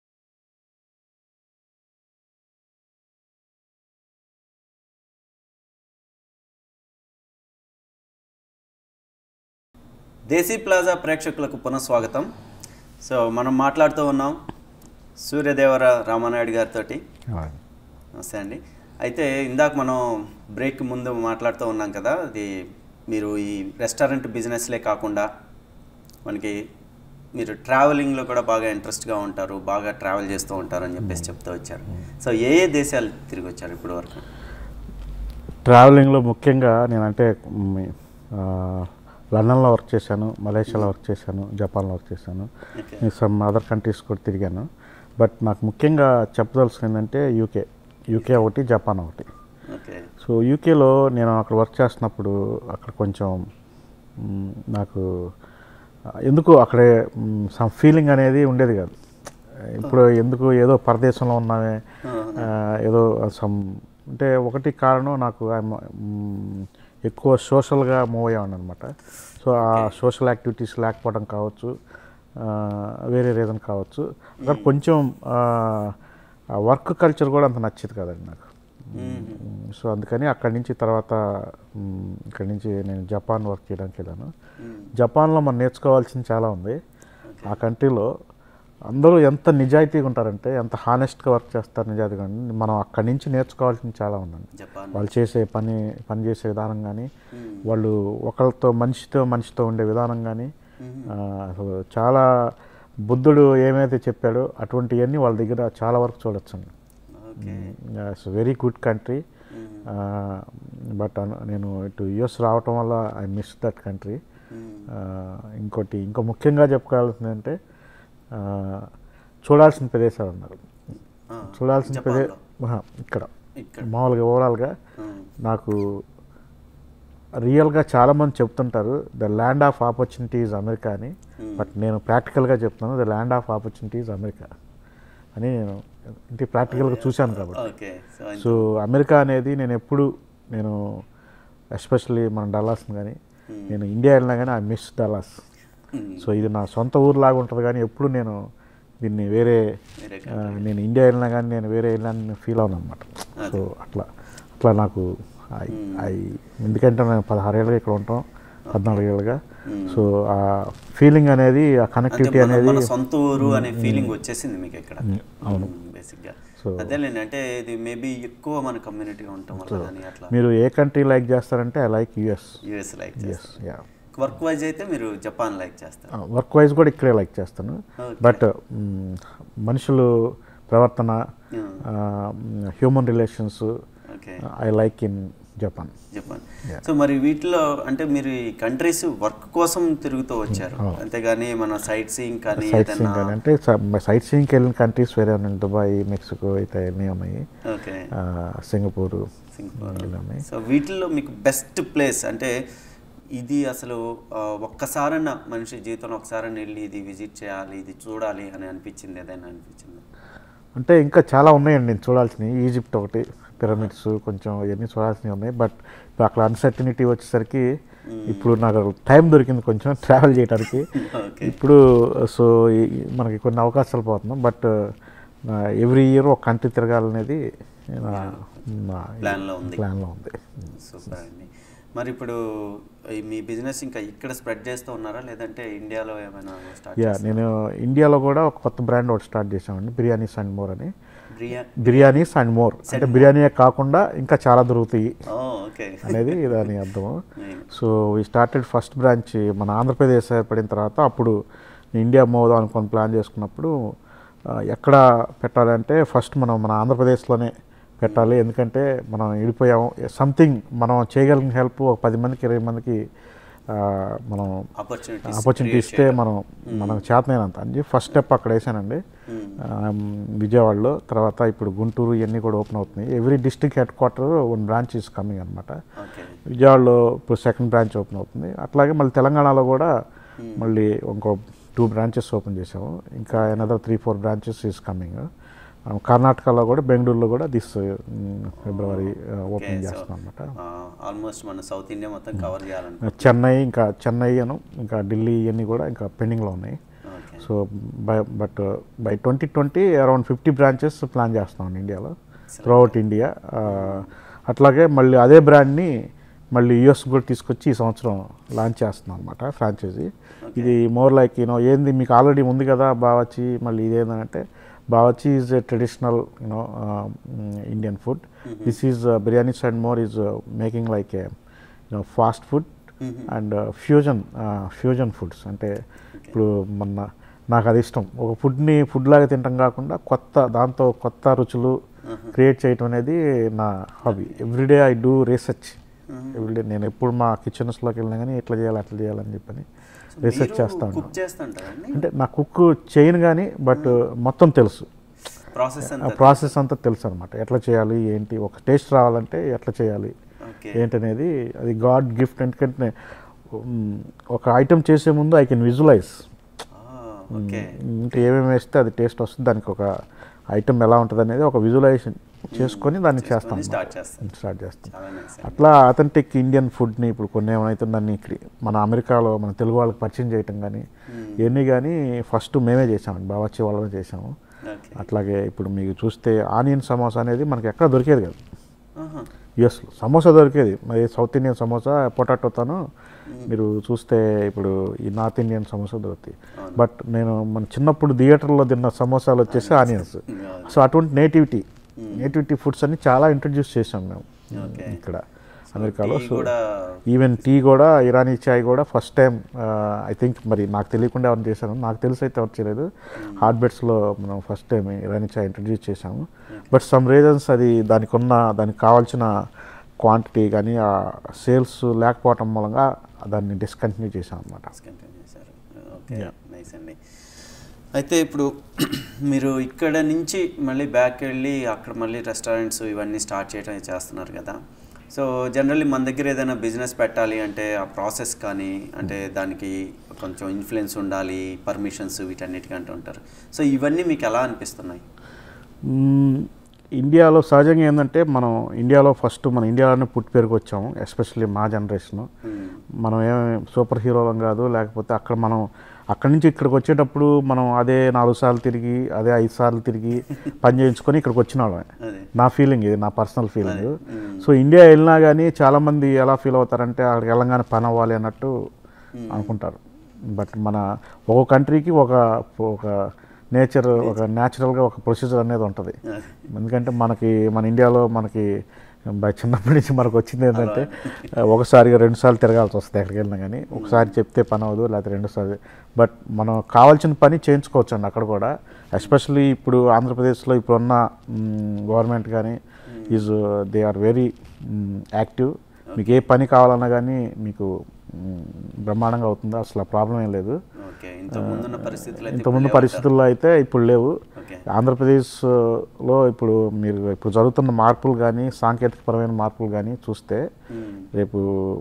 దేశీ ప్లాజా ప్రేక్షకులకు పునఃస్వాగతం సో మనం మాట్లాడుతూ ఉన్నాం సూర్యదేవర రామానాయుడు గారితో నమస్తే అండి అయితే ఇందాక మనం బ్రేక్ ముందు మాట్లాడుతూ ఉన్నాం కదా అది మీరు ఈ రెస్టారెంట్ బిజినెస్లే కాకుండా మనకి మీరు ట్రావెలింగ్లో కూడా బాగా ఇంట్రెస్ట్గా ఉంటారు బాగా ట్రావెల్ చేస్తూ ఉంటారు అని చెప్పేసి చెప్తూ వచ్చారు సో ఏ ఏ దేశాలు తిరిగి వచ్చారు ఇప్పటి వరకు ట్రావెలింగ్లో ముఖ్యంగా నేనంటే మ్, ఆ, లండన్లో వర్క్ చేశాను మలేషియాలో వర్క్ చేశాను జపాన్లో వర్క్ చేశాను ఓకే సమ్ అదర్ కంట్రీస్ కూడా తిరిగాను బట్ నాకు ముఖ్యంగా చెప్పదలసింది ఏంటంటే యూకే యూకే ఒకటి జపాన్ ఒకటి ఓకే సో యూకేలో నేను అక్కడ వర్క్ చేస్తున్నప్పుడు అక్కడ కొంచెం మ్, నాకు ఆ, ఎందుకు అక్కడే సమ్ ఫీలింగ్ అనేది ఉండేది కాదు ఇప్పుడు ఎందుకు ఏదో పరదేశంలో ఉన్నామే ఆ, ఏదో సమ్ అంటే ఒకటి కారణం నాకు I'm, మ్, ఎక్కువ సోషల్గా మూవ్ అయ్యాను అనమాట సో ఆ సోషల్ యాక్టివిటీస్ లేకపోవడం కావచ్చు ఆ, వేరే రీజన్ కావచ్చు అక్కడ కొంచెం వర్క్ కల్చర్ కూడా అంత నచ్చేది కదండి నాకు మ్మ్. సో అందుకని అక్కడి నుంచి తర్వాత మ్మ్, ఇక్కడి నుంచి నేను జపాన్ వర్క్ చేయడానికి వెళ్ళాను జపాన్లో మనం నేర్చుకోవాల్సింది చాలా ఉంది ఆ కంట్రీలో అందరూ ఎంత నిజాయితీగా ఉంటారంటే ఎంత హానెస్ట్గా వర్క్ చేస్తారు నిజాయితీగా ఉండి మనం అక్కడి నుంచి నేర్చుకోవాల్సింది చాలా ఉందండి జపాన్ వాళ్ళు చేసే పని పని చేసే విధానం కానీ వాళ్ళు ఒకరితో మనిషితో మనిషితో ఉండే విధానం కానీ ఆ, అసలు చాలా బుద్ధుడు ఏమైతే చెప్పాడో అటువంటివన్నీ వాళ్ళ దగ్గర చాలా వరకు చూడొచ్చండి okay it's very good country but నేను ఇటు యుఎస్ రావటం వల్ల ఐ మిస్ దట్ కంట్రీ ఇంకోటి ఇంకో ముఖ్యంగా చెప్పుకోవాల్సింది అంటే చూడాల్సిన ప్రదేశాలు ఉన్నారు చూడాల్సిన ప్రదే ఆహా, ఇక్కడ ఇక్కడ మామూలుగా ఓవరాల్గా మ్మ్. నాకు రియల్గా చాలామంది చెప్తుంటారు the land of opportunities America అని బట్ నేను ప్రాక్టికల్గా చెప్తున్నాను the land of opportunities America అని నేను ఇంటి ప్రాక్టికల్గా చూశాను కాబట్టి ఓకే సో సో అమెరికా అనేది నేను ఎప్పుడు నేను ఎస్పెషల్లీ మన డల్లాస్ని కానీ నేను ఇండియా వెళ్ళినా కానీ ఐ మిస్ డల్లాస్ సో ఇది నా సొంత ఊరులాగా ఉంటుంది కానీ ఎప్పుడు నేను దీన్ని వేరే వేరే ఆ, నేను ఇండియా వెళ్ళినా కానీ నేను వేరే వెళ్ళినా ఫీల్ అవును అనమాట సో అట్లా అట్లా నాకు ఐ- ఐ ఎందుకంటే నేను పదహారేళ్ళుగా ఇక్కడ ఉంటాం పద్నాలుగేళ్ళుగా సో ఆ ఫీలింగ్ అనేది ఆ అంటే కనెక్టివిటీ మన- అనేది మన సొంత ఊరు అనే ఫీలింగ్ వచ్చేసింది మీకు ఇక్కడ అవును బేసిక్గా So- అదేలేండి అంటే ఇది మేబీ ఎక్కువ మన కమ్యూనిటీగా ఉండటం వల్ల కానీ అట్లా మీరు ఏ కంట్రీ లైక్ చేస్తారంటే I like US US like ఎస్ చేస్తారు యా వర్క్ వైజ్ అయితే మీరు జపాన్ లైక్ చేస్తారు వర్క్ వైజ్ కూడా ఇక్కడే లైక్ చేస్తాను Okay. బట్ మనుషులు ప్రవర్తన human relations okay I like in Japan Japan so మరి వీటిలో అంటే మీరు ఈ కంట్రీస్ వర్క్ కోసం తిరుగుతూ వచ్చారు అంతేగాని మన సైట్ సీయింగ్ కానీ సైట్ ఏదైనా సీయింగ్ అని అంటే సైట్ సీయింగ్కి వెళ్ళిన కంట్రీస్ వేరే ఉన్నాయి దుబాయ్ మెక్సికో ఇట్లా అన్నీ ఉన్నాయి ఓకే ఆ, సింగపూరు సింగపూర్ ఇలా ఉన్నాయి సో వీటిల్లో మీకు బెస్ట్ ప్లేస్ అంటే ఇది అసలు ఆ, ఒక్కసారన్నా మనిషి జీవితంలో ఒకసారన్నా వెళ్ళి ఇది విజిట్ చేయాలి ఇది చూడాలి అని అనిపించింది ఏదైనా అనిపించింది అంటే ఇంకా చాలా ఉన్నాయండి నేను చూడాల్సినవి ఈజిప్ట్ ఒకటి పిరమిడ్స్ కొంచెం ఇవన్నీ చూడాల్సినవి ఉన్నాయి బట్ అక్కడ అన్సర్టినిటీ వచ్చేసరికి ఇప్పుడు నాకు టైం దొరికింది కొంచెం ట్రావెల్ చేయడానికి ఓకే ఇప్పుడు సో ఈ- మనకి కొన్ని అవకాశాలు పోతున్నాం బట్ ఎవ్రీ ఇయర్ ఒక కంట్రీ తిరగాలనేది నా నా ప్లాన్లో ఉంది ప్లాన్లో ఉంది సూపర్ అండి మరి ఇప్పుడు ఈ మీ బిజినెస్ ఇంకా ఇక్కడ స్ప్రెడ్ చేస్తూ ఉన్నారా లేదంటే ఇండియాలో ఏమైనా స్టార్ట్ యా నేను ఇండియాలో కూడా ఒక కొత్త బ్రాండ్ ఒకటి స్టార్ట్ చేసామండి బిర్యానీస్ అండ్ మోర్ అని బిర్యా బిర్యానీస్ అండ్ మోర్ అంటే బిర్యానీయే కాకుండా ఇంకా చాలా దొరుకుతాయి ఓ ఓకే అనేది దాని అర్థం సో ఈ స్టార్టెడ్ ఫస్ట్ బ్రాంచ్ మన ఆంధ్రప్రదేశ్ ఏర్పడిన తర్వాత అప్పుడు ఇండియా మోదాం అనుకొని ప్లాన్ చేసుకున్నప్పుడు ఆ, ఎక్కడ పెట్టాలంటే ఫస్ట్ మనం మన ఆంధ్రప్రదేశ్లోనే పెట్టాలి ఎందుకంటే మనం విడిపోయాము సంథింగ్ మనం చేయగలిగిన హెల్ప్ ఒక పది మందికి ఇరవై మందికి ఆ, మనం ఆపర్చునిటీ ఆపర్చునిటీ ఇస్తే మనం మనకు చేతనైనంత అని చెప్పి ఫస్ట్ స్టెప్ అక్కడ వేసానండి ఆ, విజయవాడలో తర్వాత ఇప్పుడు గుంటూరు ఇవన్నీ కూడా ఓపెన్ అవుతున్నాయి every district head quarter one branch is coming అనమాట ఓకే విజయవాడలో ఇప్పుడు సెకండ్ బ్రాంచ్ ఓపెన్ అవుతుంది అట్లాగే మళ్ళీ తెలంగాణలో కూడా మళ్ళీ ఇంకో టూ బ్రాంచెస్ ఓపెన్ చేసాము ఇంకా another three four branches is coming కర్ణాటకలో కూడా బెంగళూరులో కూడా దిస్ ఫిబ్రవరి ఓపెన్ చేస్తాం అనమాట ఆల్మోస్ట్ మన సౌత్ ఇండియా మొత్తం కవర్ చేయాలంటే చెన్నై ఇంకా చెన్నై అను ఇంకా ఢిల్లీ ఇవన్నీ కూడా ఇంకా పెండింగ్లో ఉన్నాయి okay so by but by twenty twenty around fifty branches plan చేస్తాం ఇండియాలో త్రూఅవుట్ ఇండియా అట్లాగే మళ్ళీ అదే బ్రాండ్ని మళ్ళీ యూఎస్ కూడా తీసుకొచ్చి ఈ సంవత్సరం లాంచ్ చేస్తున్నాం అనమాట ఫ్రాంచైజీ ఇది మోర్ లైక్ యూనో ఏంది మీకు ఆల్రెడీ ఉంది కదా బావచ్చి మళ్ళీ ఇదేంటంటే Bawarchi is a traditional you know Indian food this is biryanis and more is making like a you know fast food and fusion fusion foods అంటే ఇప్పుడు మొన్న నాకు అది ఇష్టం ఒక ఫుడ్ని ఫుడ్ లాగా తినటం కాకుండా కొత్త దాంతో కొత్త రుచులు క్రియేట్ చేయటం అనేది నా hobby everyday I do research everyday నేను ఎప్పుడు మా కిచెన్స్లోకి వెళ్ళినా కానీ ఇట్లా చేయాలి అట్లా చేయాలని చెప్పని రీసెర్చ్ చేస్తా కుక్ ఉంటాను చేస్తుంటారండి అంటే నా కుక్ చేయను కానీ బట్ మొత్తం తెలుసు ప్రాసెస్ ఆ అంతా ప్రాసెస్ అంతా తెలుసు అనమాట ఎట్లా చేయాలి ఏంటి ఒక టేస్ట్ రావాలంటే ఎట్లా చేయాలి ఓకే ఏంటనేది అది గాడ్ గిఫ్ట్ ఎందుకంటే ఉమ్, ఒక ఐటెం చేసే ముందు ఐ కెన్ విజువలైజ్ ఓకే ఇంకా ఏమేమి వేస్తే అది టేస్ట్ వస్తుంది దానికి ఒక ఐటెం ఎలా ఉంటుంది అనేది ఒక విజువలైజేషన్ చేసుకొని దాన్ని చేస్తాం స్టార్ట్ చేస్తాను స్టార్ట్ చేస్తాం చాలా నైస్ అట్లా అథెంటిక్ ఇండియన్ ఫుడ్ని ఇప్పుడు కొన్ని ఏమైతే దాన్ని క్రి- మన అమెరికాలో మన తెలుగు వాళ్ళకి పరిచయం చేయటం కానీ ఇవన్నీ కానీ ఫస్ట్ మేమే చేసామండి బావాచి వాళ్ళమే చేసాము ఓకే అట్లాగే ఇప్పుడు మీకు చూస్తే ఆనియన్ సమోసా అనేది మనకి ఎక్కడ దొరికేది కాదు ఆహా. యుఎస్లో సమోసా దొరికేది మరి సౌత్ ఇండియన్ సమోసా పొటాటోతాను మీరు చూస్తే ఇప్పుడు ఈ నార్త్ ఇండియన్ సమోసా దొరుకుతాయి బట్ నేను మన చిన్నప్పుడు థియేటర్లో తిన్న సమోసాలు వచ్చేసి ఆనియన్స్ సో అటువంటి నేటివిటీ నేటివిటీ ఫుడ్స్ అన్ని చాలా ఇంట్రడ్యూస్ చేసాం మేము ఓకే. ఇక్కడ అమెరికాలో టీ సో కూడా ఈవెన్ టీ కూడా ఇరానీ చాయ్ కూడా ఫస్ట్ టైం ఐ థింక్ మరి నాకు తెలియకుండా ఎవరు చేశాను నాకు తెలిసి అయితే ఎవరు చేయలేదు హార్ట్ బెడ్స్లో మనం first time Irani chai introduce చేశాము బట్ సమ్ రీజన్స్ అది దానికి ఉన్న దానికి కావాల్సిన క్వాంటిటీ కానీ ఆ సేల్స్ లేకపోవటం మూలంగా దాన్ని డిస్కంటిన్యూ చేశాం అనమాట కంటిన్యూ చేశారు ఓకే నైస్ అండి అయితే ఇప్పుడు మీరు ఇక్కడ నుంచి మళ్ళీ బ్యాక్ వెళ్ళి అక్కడ మళ్ళీ రెస్టారెంట్స్ ఇవన్నీ స్టార్ట్ చేయడం చేస్తున్నారు కదా సో జనరల్లీ మన దగ్గర ఏదైనా బిజినెస్ పెట్టాలి అంటే ఆ ప్రాసెస్ కానీ అంటే దానికి కొంచెం ఇన్ఫ్లుయెన్స్ ఉండాలి పర్మిషన్స్ వీటన్నిటికీ అంటూ ఉంటారు సో ఇవన్నీ మీకు ఎలా అనిపిస్తున్నాయి మ్మ్. ఇండియాలో సహజంగా ఏంటంటే మనం ఇండియాలో ఫస్ట్ మన ఇండియాలోనే పుట్టి పెరిగి వచ్చాము ఎస్పెషల్లీ మా జనరేషను మనం ఏమి సూపర్ హీరోలం కాదు లేకపోతే అక్కడ మనం అక్కడి నుంచి ఇక్కడికి వచ్చేటప్పుడు మనం అదే నాలుగు సార్లు తిరిగి అదే ఐదు సార్లు తిరిగి పని చేయించుకొని ఇక్కడికి వచ్చిన వాళ్ళమే అదే నా ఫీలింగ్ ఇది నా పర్సనల్ ఫీలింగ్ సో ఇండియా వెళ్ళినా కానీ చాలామంది ఎలా ఫీల్ అవుతారంటే అక్కడికి వెళ్ళగానే పని అవ్వాలి అన్నట్టు అనుకుంటారు బట్ మన ఒక్కొక్క కంట్రీకి ఒక ఒక నేచర్ ఒక న్యాచురల్గా ఒక ప్రొసీజర్ అనేది ఉంటుంది ఎందుకంటే మనకి మన ఇండియాలో మనకి బ- చిన్నప్పటి నుంచి మనకు వచ్చింది ఏంటంటే ఒకసారిగా రెండు సార్లు తిరగాల్సి వస్తుంది ఎక్కడికి వెళ్ళినా కానీ ఒకసారి చెప్తే పని అవ్వదు లేకపోతే రెండుసార్లు బట్ మనం కావాల్సిన పని చేయించుకోవచ్చు అండి అక్కడ కూడా ఎస్పెషల్లీ ఇప్పుడు ఆంధ్రప్రదేశ్లో ఇప్పుడున్న గవర్నమెంట్ కానీ is they are very active మీకు ఏ పని కావాలన్నా కానీ మీకు మ్, బ్రహ్మాండంగా అవుతుంది అసలు ప్రాబ్లం ఏం లేదు ఓకే ఇంత ముందున్న పరిస్థితులు అయితే ఇంతకుముందు ఇప్పుడు లేవు పరిస్థితుల్లో అయితే ఇప్పుడు లేవు ఓకే ఆంధ్రప్రదేశ్లో ఇప్పుడు మీరు ఇప్పుడు జరుగుతున్న మార్పులు కానీ సాంకేతికపరమైన మార్పులు కానీ చూస్తే మ్మ్. రేపు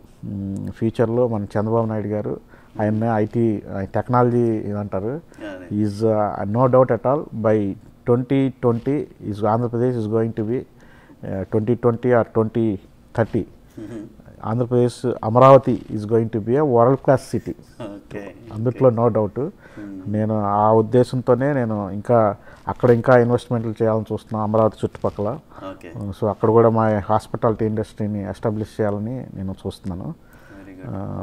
మ్, ఫ్యూచర్లో మన చంద్రబాబు నాయుడు గారు ఆయన ఐటీ టెక్నాలజీ అంటారు అదే is no doubt at all by twenty twenty is Andhra Pradesh is going to be twenty twenty or twenty thirty hmm. Andhra Pradesh Amaravati is going to be a world class city okay అందుట్లో నో డౌట్ నేను ఆ ఉద్దేశంతోనే నేను ఇంకా అక్కడ ఇంకా ఇన్వెస్ట్మెంట్లు చేయాలని చూస్తున్నాను అమరావతి చుట్టుపక్కల ఓకే సో అక్కడ కూడా మా హాస్పిటాలిటీ ఇండస్ట్రీని ఎస్టాబ్లిష్ చేయాలని నేను చూస్తున్నాను వెరీ గుడ్ ఆ,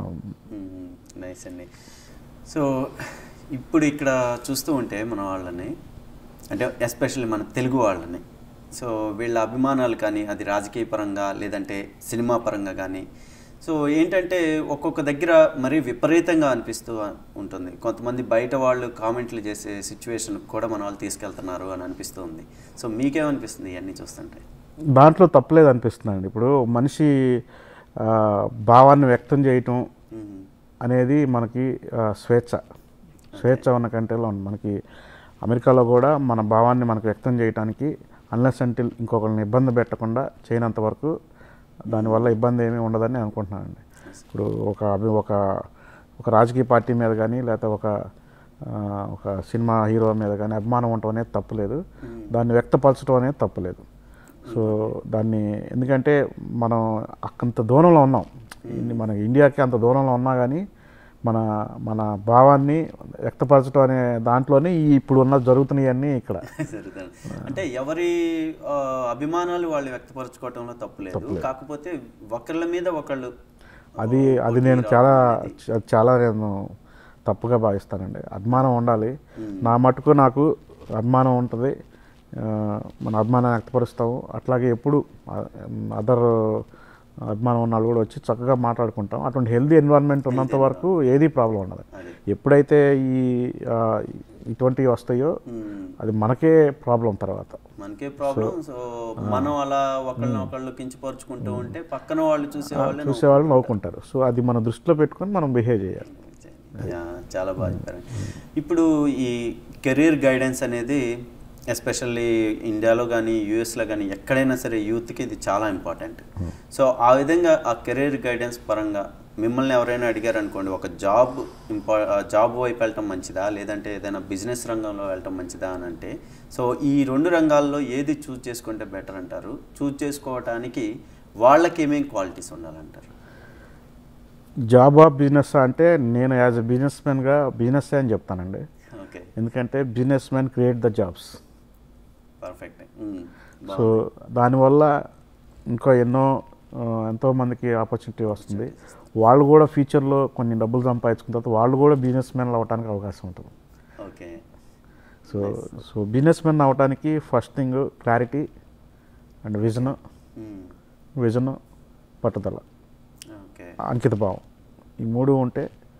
నైస్ అండి సో ఇప్పుడు ఇక్కడ చూస్తూ ఉంటే మన వాళ్ళని అంటే ఎస్పెషల్లీ మన తెలుగు వాళ్ళని సో వీళ్ళ అభిమానాలు కానీ అది రాజకీయ పరంగా లేదంటే సినిమా పరంగా కానీ సో ఏంటంటే ఒక్కొక్క దగ్గర మరీ విపరీతంగా అనిపిస్తూ ఉంటుంది కొంతమంది బయట వాళ్ళు కామెంట్లు చేసే సిచ్యువేషన్ కూడా మన వాళ్ళు తీసుకెళ్తున్నారు అని అనిపిస్తుంది సో మీకేమనిపిస్తుంది ఇవన్నీ చూస్తుంటే దాంట్లో తప్పలేదు అనిపిస్తుందండి ఇప్పుడు మనిషి ఆ, భావాన్ని వ్యక్తం చేయటం మ్మ్. అనేది మనకి ఆ, స్వేచ్ఛ స్వేచ్ఛ ఉన్న కంట్రీలో ఉంది మనకి అమెరికాలో కూడా మన భావాన్ని మనకు వ్యక్తం చేయడానికి అన్లెస్ అంటిల్ ఇంకొకరిని ఇబ్బంది పెట్టకుండా చేయనంత వరకు దానివల్ల ఇబ్బంది ఏమీ ఉండదని అనుకుంటున్నానండి ఇప్పుడు ఒక అభి ఒక ఒక రాజకీయ పార్టీ మీద కానీ లేకపోతే ఒక ఆ, ఒక సినిమా హీరో మీద కానీ అభిమానం ఉండటం అనేది తప్పులేదు దాన్ని వ్యక్తపరచడం అనేది తప్పులేదు సో దాన్ని ఎందుకంటే మనం అంత దూరంలో ఉన్నాం ఇన్ని- మన ఇండియాకి అంత దూరంలో ఉన్నా కానీ మన మన భావాన్ని వ్యక్తపరచడం అనే దాంట్లోనే ఈ ఇప్పుడు ఉన్న జరుగుతున్నాయన్నీ ఇక్కడ జరుగుతుంది అంటే ఎవరి ఆ, అభిమానాలు వాళ్ళు వ్యక్తపరచుకోవటంలో తప్పులేదు కాకపోతే ఒకళ్ళ మీద ఒకళ్ళు అది అది నేను చాలా చ- చాలా నేను తప్పుగా భావిస్తానండి అభిమానం ఉండాలి నా మటుకు నాకు అభిమానం ఉంటుంది ఆ, మన అభిమానం వ్యక్తపరుస్తాము అట్లాగే ఎప్పుడు అదర్ అభిమానం ఉన్న వాళ్ళు కూడా వచ్చి చక్కగా మాట్లాడుకుంటాం అటువంటి హెల్దీ ఎన్విరాన్మెంట్ ఉన్నంత వరకు ఏది ప్రాబ్లం ఉండదు అది ఎప్పుడైతే ఈ ఆ, ఇటువంటివి వస్తాయో మ్మ్. అది మనకే ప్రాబ్లం తర్వాత మనకే ప్రాబ్లం సో మనం అలా ఒకళ్ళని ఒకళ్ళు కించపరుచుకుంటూ ఉంటే పక్కన వాళ్ళు చూసే వాళ్ళే చూసేవాళ్ళు నవ్వుకుంటారు సో అది మన దృష్టిలో పెట్టుకొని మనం బిహేవ్ చేయాలి యా, చాలా బాగా చెప్పారు ఇప్పుడు ఈ కెరీర్ గైడెన్స్ అనేది ఎస్పెషల్లీ ఇండియాలో కానీ యూఎస్లో కానీ ఎక్కడైనా సరే యూత్కి ఇది చాలా ఇంపార్టెంట్ సో ఆ విధంగా ఆ కెరీర్ గైడెన్స్ పరంగా మిమ్మల్ని ఎవరైనా అడిగారు అనుకోండి ఒక జాబ్ ఇంపా జాబ్ వైపు వెళ్ళటం మంచిదా లేదంటే ఏదైనా బిజినెస్ రంగంలో వెళ్ళటం మంచిదా అని అంటే సో ఈ రెండు రంగాల్లో ఏది చూజ్ చేసుకుంటే బెటర్ అంటారు చూజ్ చేసుకోవటానికి వాళ్ళకి ఏమేమి క్వాలిటీస్ ఉండాలంటారు జాబ్ ఆఫ్ బిజినెస్ అంటే నేను యాజ్ ఎ బిజినెస్ మ్యాన్గా బిజినెస్ అని చెప్తానండి ఓకే ఎందుకంటే businessman create the jobs perfect so దానివల్ల ఇంకా ఎన్నో ఆ, ఎంతో మందికి ఆపర్చునిటీ వస్తుంది వాళ్ళు కూడా ఫ్యూచర్లో కొన్ని డబ్బులు సంపాదించుకున్న తర్వాత వాళ్ళు కూడా బిజినెస్ మ్యాన్లు అవ్వడానికి అవకాశం ఉంటుంది okay so so businessman అవ్వడానికి first thing clarity and vision vision పట్టుదల ఓకే అంకిత భావం ఈ మూడు ఉంటే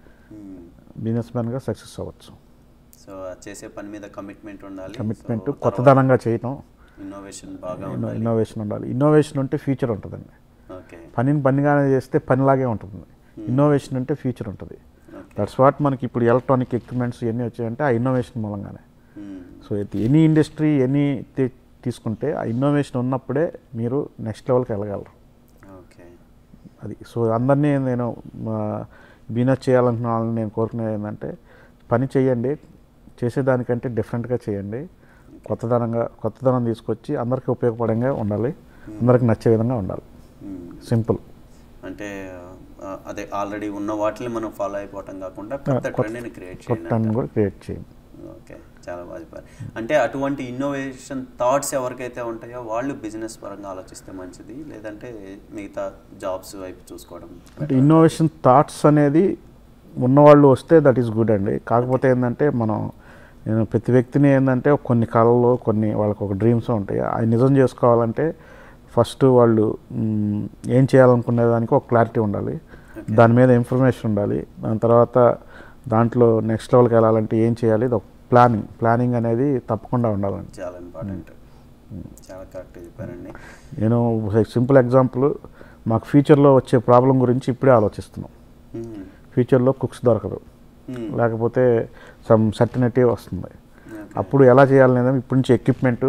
బిజినెస్ మ్యాన్గా సక్సెస్ అవ్వచ్చు సో చేసే పని మీద కమిట్మెంట్ ఉండాలి కమిట్మెంట్ కొత్తదనంగా చేయటం ఇన్నోవేషన్ బాగా ఉండాలి ఇన్నోవేషన్ ఉండాలి ఇన్నోవేషన్ ఉంటే ఫ్యూచర్ ఉంటుందండి ఓకే పనిని పనిగానే చేస్తే పనిలాగే ఉంటుంది ఇన్నోవేషన్ అంటే ఫ్యూచర్ ఉంటుంది ఓకే దట్స్ వాట్ మనకి ఇప్పుడు ఎలక్ట్రానిక్ ఎక్విప్మెంట్స్ ఇవన్నీ వచ్చాయంటే ఆ ఇన్నోవేషన్ మూలంగానే సో ఎనీ ఇండస్ట్రీ ఎనీ తీసుకుంటే ఆ ఇన్నోవేషన్ ఉన్నప్పుడే మీరు నెక్స్ట్ లెవెల్కి వెళ్ళగలరు ఓకే అది సో అందరినీ నేను బిజినెస్ చేయాలనుకున్న వాళ్ళని నేను కోరుకునేది ఏంటంటే పని చేయండి చేసేదానికంటే డిఫరెంట్గా చేయండి కొత్తదనంగా కొత్తదనం తీసుకొచ్చి అందరికీ ఉపయోగపడంగా ఉండాలి అందరికి నచ్చే విధంగా ఉండాలి సింపుల్ అంటే ఆ, అదే ఆల్రెడీ ఉన్న వాటిని మనం ఫాలో అయిపోవటం కాకుండా కొత్త ట్రెండ్ని క్రియేట్ చేయండి కొత్తని కూడా క్రియేట్ చేయండి ఓకే చాలా బాగా చెప్పారు అంటే అటువంటి ఇన్నోవేషన్ థాట్స్ ఎవరికైతే ఉంటాయో వాళ్ళు బిజినెస్ పరంగా ఆలోచిస్తే మంచిది లేదంటే మిగతా జాబ్స్ వైపు చూసుకోవడం అంటే ఇన్నోవేషన్ థాట్స్ అనేది ఉన్నవాళ్ళు వస్తే దట్ ఈస్ గుడ్ అండి కాకపోతే ఏంటంటే మనం నేను ప్రతి వ్యక్తిని ఏంటంటే కొన్ని కళలు కొన్ని వాళ్ళకి ఒక డ్రీమ్స్ ఉంటాయి అవి నిజం చేసుకోవాలంటే ఫస్ట్ వాళ్ళు మ్, ఏం చేయాలనుకునే దానికి ఒక క్లారిటీ ఉండాలి దాని మీద ఇన్ఫర్మేషన్ ఉండాలి దాని తర్వాత దాంట్లో నెక్స్ట్ లెవెల్కి వెళ్ళాలంటే ఏం చేయాలి ఇది ఒక ప్లానింగ్ ప్లానింగ్ అనేది తప్పకుండా ఉండాలండి చాలా ఇంపార్టెంట్ చాలా కరెక్ట్ చెప్పారండి నేను సింపుల్ ఎగ్జాంపుల్ మాకు ఫ్యూచర్లో వచ్చే ప్రాబ్లం గురించి ఇప్పుడే ఆలోచిస్తున్నాం మ్మ్. ఫ్యూచర్లో కుక్స్ దొరకదు మ్మ్. లేకపోతే సమ్ సర్టినిటీ వస్తుంది ఓకే. అప్పుడు ఎలా చేయాలనేది ఇప్పటి నుంచి ఎక్విప్మెంట్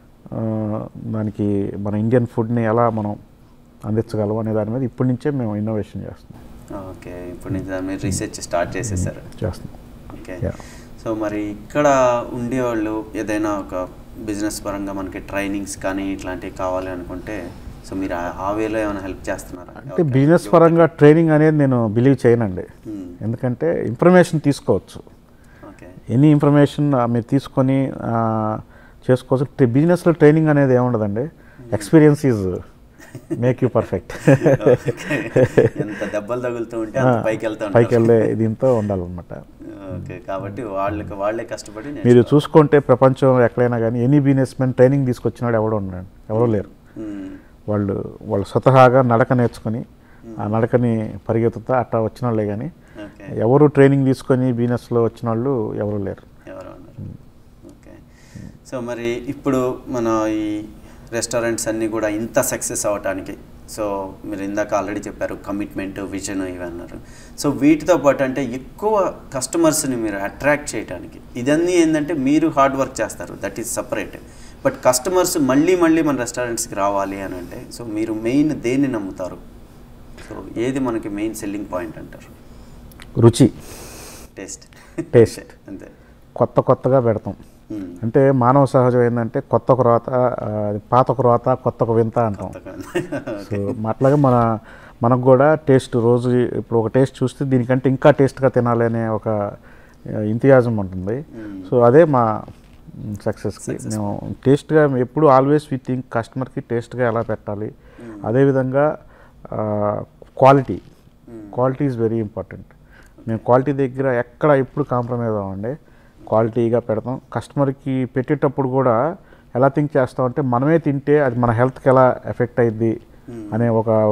దానికి మన ఇండియన్ ఫుడ్ని ఎలా మనం అందించగలం అనే దాని మీద ఇప్పటి నుంచే మేము ఇన్నోవేషన్ చేస్తున్నాం ఓకే ఇప్పుడు నుంచి దాని మీద రీసెర్చ్ స్టార్ట్ చేసేసారు చేస్తున్నాం ఓకే Yeah. సో మరి ఇక్కడ ఉండేవాళ్ళు ఏదైనా ఒక బిజినెస్ పరంగా మనకి ట్రైనింగ్స్ కానీ ఇట్లాంటివి కావాలి అనుకుంటే సో మీరు ఆ- ఆ వేలో ఏమైనా హెల్ప్ చేస్తున్నారా అంటే బిజినెస్ పరంగా ట్రైనింగ్ అనేది నేను బిలీవ్ చేయనండి మ్మ్. ఎందుకంటే ఇన్ఫర్మేషన్ తీసుకోవచ్చు ఓకే ఎనీ ఇన్ఫర్మేషన్ మీరు తీసుకొని ఆ, చేసుకోవచ్చు ట్రి- బిజినెస్లో ట్రైనింగ్ అనేది ఏముండదండి experience is make you perfect okay. ఎంత దెబ్బలు తగులుతూ ఉంటే అంత పైకి వెళ్తా ఉంటారు. పైకి వెళ్ళే దీంతో ఉండాలన్నమాట ఓకే కాబట్టి వాళ్ళకి వాళ్ళే కష్టపడి మీరు నేర్చుకోవాలి. చూసుకుంటే ప్రపంచం ఎక్కడైనా కానీ ఎనీ బిజినెస్ మెన్ ట్రైనింగ్ తీసుకొచ్చినాడు ఎవడో ఉన్నాడు ఎవరో లేరు మ్మ్. వాళ్ళు వాళ్ళు స్వతహాగా నడక నేర్చుకొని ఆ నడకని పరిగెత్తుతా అట్లా వచ్చిన వాళ్ళే కానీ ఓకే ఎవరు ట్రైనింగ్ తీసుకొని బిజినెస్లో వచ్చిన వాళ్ళు ఎవరు లేరు ఎవరు ఉన్నారు ఓకే సో మరి ఇప్పుడు మన ఈ రెస్టారెంట్స్ అన్నీ కూడా ఇంత సక్సెస్ అవ్వటానికి సో మీరు ఇందాక ఆల్రెడీ చెప్పారు కమిట్మెంట్ విజన్ ఇవి అన్నారు సో వీటితో పాటు అంటే ఎక్కువ కస్టమర్స్ని మీరు అట్రాక్ట్ చేయడానికి ఇదన్నీ ఏంటంటే మీరు హార్డ్ వర్క్ చేస్తారు that is separate but customers మళ్ళీ మళ్ళీ మన రెస్టారెంట్స్కి రావాలి అని అంటే సో మీరు మెయిన్ దేన్ని నమ్ముతారు సో ఏది మనకి మెయిన్ సెల్లింగ్ పాయింట్ అంటారు రుచి టేస్ట్ Taste. అంతే కొత్త కొత్తగా పెడతాం మ్మ్. అంటే మానవ సహజం ఏంటంటే కొత్త ఒక రోత ఆ, పాత ఒక రోత కొత్త ఒక వింత అంటాం సో అట్లాగే మన మనకు కూడా టేస్ట్ రోజు ఇప్పుడు ఒక టేస్ట్ చూస్తే దీనికంటే ఇంకా టేస్ట్గా తినాలి అనే ఒక ఇంతియాజం ఉంటుంది సో అదే మా సక్సెస్కి మేము టేస్ట్గా ఎప్పుడు ఆల్వేస్ వి థింక్ కస్టమర్కి టేస్ట్గా ఎలా పెట్టాలి అదేవిధంగా quality quality is very important మేము క్వాలిటీ దగ్గర ఎక్కడ ఎప్పుడు కాంప్రమైజ్ అవ్వండి క్వాలిటీగా పెడతాం కస్టమర్కి పెట్టేటప్పుడు కూడా ఎలా థింక్ చేస్తామంటే మనమే తింటే అది మన హెల్త్కి ఎలా ఎఫెక్ట్ అయ్యిద్ది అనే ఒక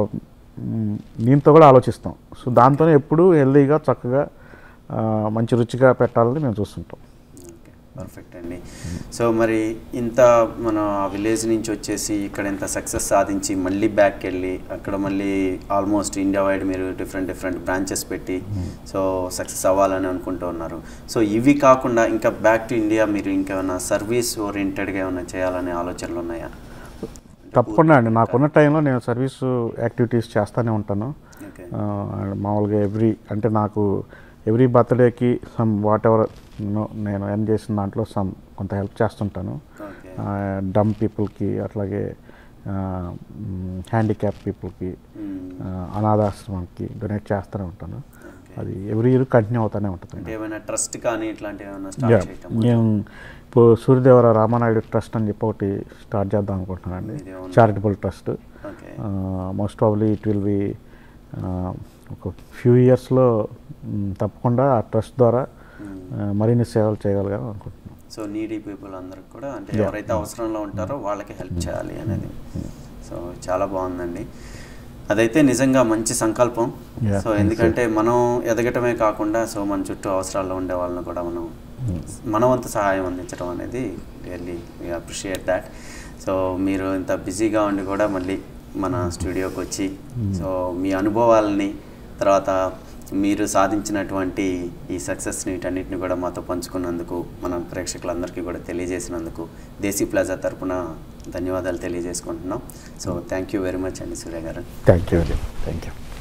మ్, దీంతో కూడా ఆలోచిస్తాం సో దాంతోనే ఎప్పుడు హెల్దీగా చక్కగా ఆ, మంచి రుచిగా పెట్టాలని మేము చూస్తుంటాం ఓకే పర్ఫెక్ట్ అండి సో మరి ఇంత మన విలేజ్ నుంచి వచ్చేసి ఇక్కడ ఇంత సక్సెస్ సాధించి మళ్ళీ బ్యాక్ వెళ్ళి అక్కడ మళ్ళీ ఆల్మోస్ట్ ఇండియా వైడ్ మీరు డిఫరెంట్ డిఫరెంట్ బ్రాంచెస్ పెట్టి సో సక్సెస్ అవ్వాలని అనుకుంటూ ఉన్నారు సో ఇవి కాకుండా ఇంకా బ్యాక్ టు ఇండియా మీరు ఇంకేమైనా సర్వీస్ ఓరియంటెడ్గా ఏమైనా చేయాలనే ఆలోచనలు ఉన్నాయా తప్పకుండా అండి నాకున్న టైంలో నేను సర్వీస్ యాక్టివిటీస్ చేస్తూనే ఉంటాను ఓకే ఆ, మామూలుగా ఎవ్రీ అంటే నాకు ఎవ్రీ బర్త్డేకి సమ్ వాట్ ఎవర్ నేను ఎర్న్ చేసిన దాంట్లో సమ్ కొంత హెల్ప్ చేస్తుంటాను ఓకే డమ్ పీపుల్కి అట్లాగే హ్యాండిక్యాప్ పీపుల్కి అనాథాశ్రమంకి డొనేట్ చేస్తూనే ఉంటాను అది ఎవ్రీ ఇయర్ కంటిన్యూ అవుతూనే ఉంటుంది అంటే ఏమైనా ట్రస్ట్ కానీ ఇట్లాంటివి ఏమైనా యా స్టార్ట్ చేయటం నేను ఇప్పుడు సూర్యదేవర రామానాయుడు ట్రస్ట్ అని చెప్పి ఒకటి స్టార్ట్ చేద్దాం అనుకుంటున్నానండి ఇది అవును. Charitable trust okay most probably it will be ఒక ఫ్యూ ఇయర్స్లో తప్పకుండా ఆ ట్రస్ట్ ద్వారా ఆ, మరిన్ని సేవలు చేయగలిగాను అనుకుంటున్నాను సో నీడీ పీపుల్ అందరికి కూడా అంటే ఎవరైతే అవసరంలో ఉంటారో వాళ్ళకి హెల్ప్ చేయాలి అనేది సో చాలా బాగుందండి అదైతే నిజంగా మంచి సంకల్పం Yeah, సో ఎందుకంటే మనం ఎదగటమే కాకుండా సో మన చుట్టూ అవసరాల్లో ఉండే వాళ్ళని కూడా మనం మన వంతు సహాయం అందించడం అనేది really we appreciate that so మీరు ఇంత బిజీగా ఉండి కూడా మళ్ళీ మన స్టూడియోకి వచ్చి సో మీ అనుభవాలని తర్వాత మీరు సాధించినటువంటి ఈ సక్సెస్ని వీటన్నిటిని కూడా మాతో పంచుకున్నందుకు మన ప్రేక్షకులందరికీ కూడా తెలియజేసినందుకు దేశీ ప్లాజా తరపున ధన్యవాదాలు తెలియజేసుకుంటున్నాం so thank you very much అండి సూర్య గారు థ్యాంక్ యూ అండి థ్యాంక్ యూ